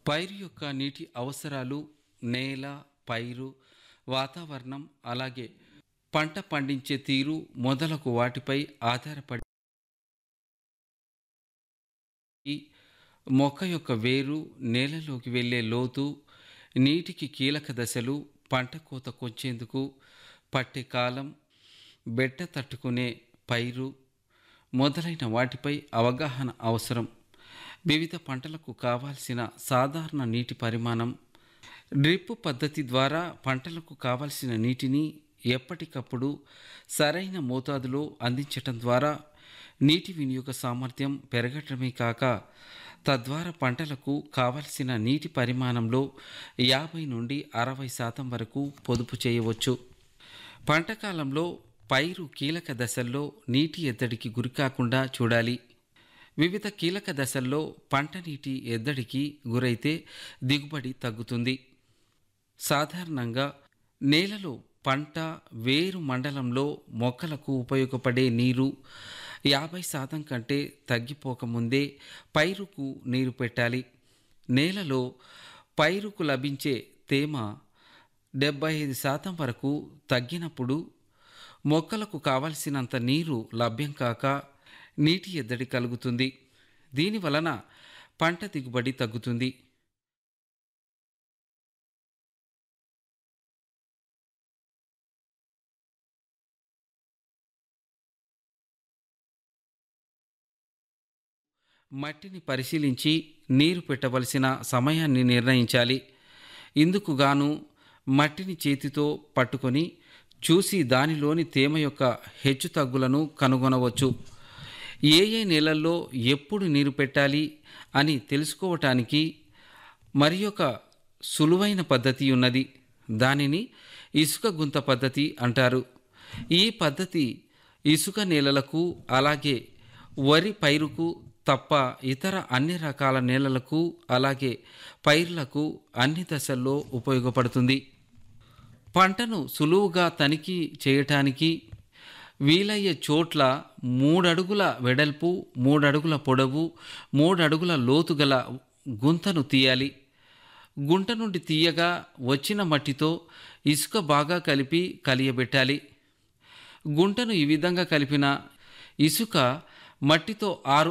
పైరు యొక్క నీటి అవసరాలు నేల పైరు వాతావరణం అలాగే పంట పండించే తీరు మొదలగు వాటిపై ఆధారపడి ఈ మొక్క యొక్క వేరు నేలలోకి వెళ్ళే లోతు నీటికి కీలక దశలు పంట కోత కొచ్చేందుకు పట్టే కాలం బెట్ట తట్టుకునే పైరు మొదలైన వాటిపై అవగాహన అవసరం వివిధ పంటలకు కావాల్సిన సాధారణ నీటి పరిమాణం డ్రిప్ పద్ధతి ద్వారా పంటలకు కావలసిన నీటిని ఎప్పటికప్పుడు సరైన మోతాదులో అందించటం ద్వారా నీటి వినియోగ సామర్థ్యం పెరగటమే కాక తద్వారా పంటలకు కావలసిన నీటి పరిమాణంలో యాభై నుండి అరవై శాతం వరకు పొదుపు చేయవచ్చు పంట కాలంలో పైరు కీలక దశల్లో నీటి ఎద్దడికి గురికాకుండా చూడాలి వివిధ కీలక దశల్లో పంట నీటి ఎద్దడికి గురైతే దిగుబడి తగ్గుతుంది సాధారణంగా నేలలో పంట వేరు మండలంలో మొక్కలకు ఉపయోగపడే నీరు యాభై శాతం కంటే తగ్గిపోకముందే పైరుకు నీరు పెట్టాలి నేలలో పైరుకు లభించే తేమ డెబ్బై ఐదు శాతం వరకు తగ్గినప్పుడు మొక్కలకు కావలసినంత నీరు లభ్యం కాక నీటి ఎద్దడి కలుగుతుంది దీని వలన పంట దిగుబడి తగ్గుతుంది మట్టిని పరిశీలించి నీరు పెట్టవలసిన సమయాన్ని నిర్ణయించాలి ఇందుకు గాను మట్టిని చేతితో పట్టుకొని చూసి దానిలోని తేమ యొక్క హెచ్చుతగ్గులను కనుగొనవచ్చు ఏ ఏ నెలల్లో ఎప్పుడు నీరు పెట్టాలి అని తెలుసుకోవటానికి మరి ఒక సులువైన పద్ధతి ఉన్నది దానిని ఇసుక గుంత పద్ధతి అంటారు ఈ పద్ధతి ఇసుక నేలలకు అలాగే వరి పైరుకు తప్ప ఇతర అన్ని రకాల నేలలకు అలాగే పైర్లకు అన్ని దశల్లో ఉపయోగపడుతుంది పంటను సులువుగా తనిఖీ చేయటానికి వీలయ్యే చోట్ల మూడడుగుల వెడల్పు మూడడుగుల పొడవు మూడడుగుల లోతు గల గుంతను తీయాలి గుంట నుండి తీయగా వచ్చిన మట్టితో ఇసుక బాగా కలిపి కలియబెట్టాలి గుంటను ఈ విధంగా కలిపిన ఇసుక మట్టితో ఆరు